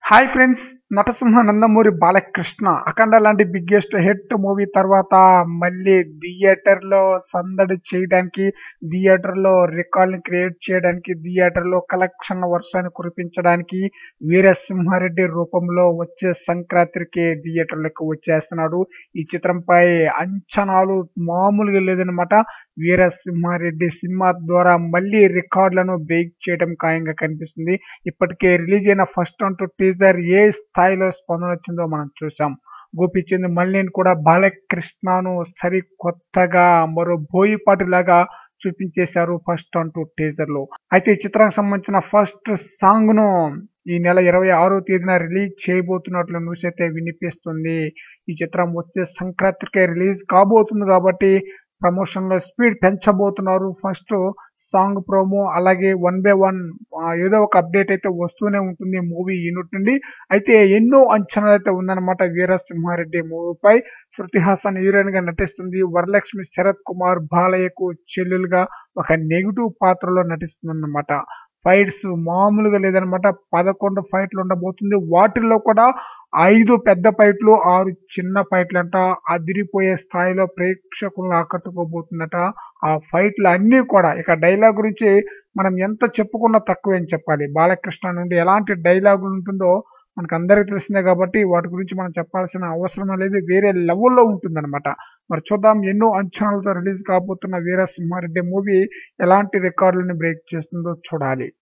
hi friends Natasimha Nandamuri Balakrishna Akhanda లాంటి biggest hit movie తర్వాత మళ్ళీ థియేటర్ లో సందడి చేయడానికి థియేటర్ లో రికార్డ్ క్రియేట్ చేయడానికి థియేటర్ లో కలెక్షన్ వర్షాన్ని కురిపించడానికి వీరసింహారెడ్డి రూపంలో వచ్చే సంక్రాంతికి థియేటర్లకు వచ్చేస్తున్నాడు ఈ చిత్రంపై అంచనాలు మామూలుగా లేదనమాట వీరసింహారెడ్డి సినిమా ద్వారా మళ్ళీ రికార్డులను బ్రేక్ చేయడం ఖాయంగా కనిపిస్తుంది ఇప్పటికే రిలీజ్ అయిన ఫస్ట్ అంటూ టీజర్ ఏ స్థాయిలో స్పందన వచ్చిందో మనం చూసాం గోపిచంద్ మళ్ళీ కూడా బాలకృష్ణను సరికొత్తగా మరో బోయిపాటి లాగా చూపించేశారు ఫస్ట్ అంటూ టీజర్ లో అయితే ఈ చిత్రానికి సంబంధించిన ఫస్ట్ సాంగ్ ను ఈ నెల ఇరవై ఆరో తేదీన రిలీజ్ చేయబోతున్నట్లు న్యూస్ అయితే వినిపిస్తుంది ఈ చిత్రం వచ్చే సంక్రాంతికే రిలీజ్ కాబోతుంది కాబట్టి ప్రమోషన్ లో స్పీడ్ పెంచబోతున్నారు ఫస్ట్ సాంగ్ ప్రోమో అలాగే వన్ బై వన్ ఏదో ఒక అప్డేట్ అయితే వస్తూనే ఉంటుంది మూవీ యూనిట్ నుండి అయితే ఎన్నో అంచనాలు అయితే ఉందన్నమాట వీరసింహారెడ్డి మూవీపై శృతి హాసన్ హీరోయిన్ గా నటిస్తుంది వరలక్ష్మి శరత్ కుమార్ బాలయ్యకు చెల్లెలుగా ఒక నెగిటివ్ పాత్రలో నటిస్తుందన్నమాట ఫైట్స్ మామూలుగా లేదనమాట పదకొండు ఫైట్లు ఉండబోతుంది వాటిల్లో కూడా ఐదు పెద్ద ఫైట్లు ఆరు చిన్న ఫైట్లు అంట అదిరిపోయే స్థాయిలో ప్రేక్షకులను ఆకట్టుకోబోతుందట ఆ ఫైట్లు అన్నీ కూడా ఇక డైలాగ్ గురించి మనం ఎంత చెప్పుకున్నా తక్కువే అని చెప్పాలి బాలకృష్ణ నుండి ఎలాంటి డైలాగులు ఉంటుందో మనకు అందరికీ తెలిసిందే కాబట్టి వాటి గురించి మనం చెప్పాల్సిన అవసరం అనేది వేరే లెవెల్లో ఉంటుందన్నమాట మరి చూద్దాం ఎన్నో అంచనాలతో రిలీజ్ కాబోతున్న వీరసింహారెడ్డి మూవీ ఎలాంటి రికార్డులను బ్రేక్ చేస్తుందో చూడాలి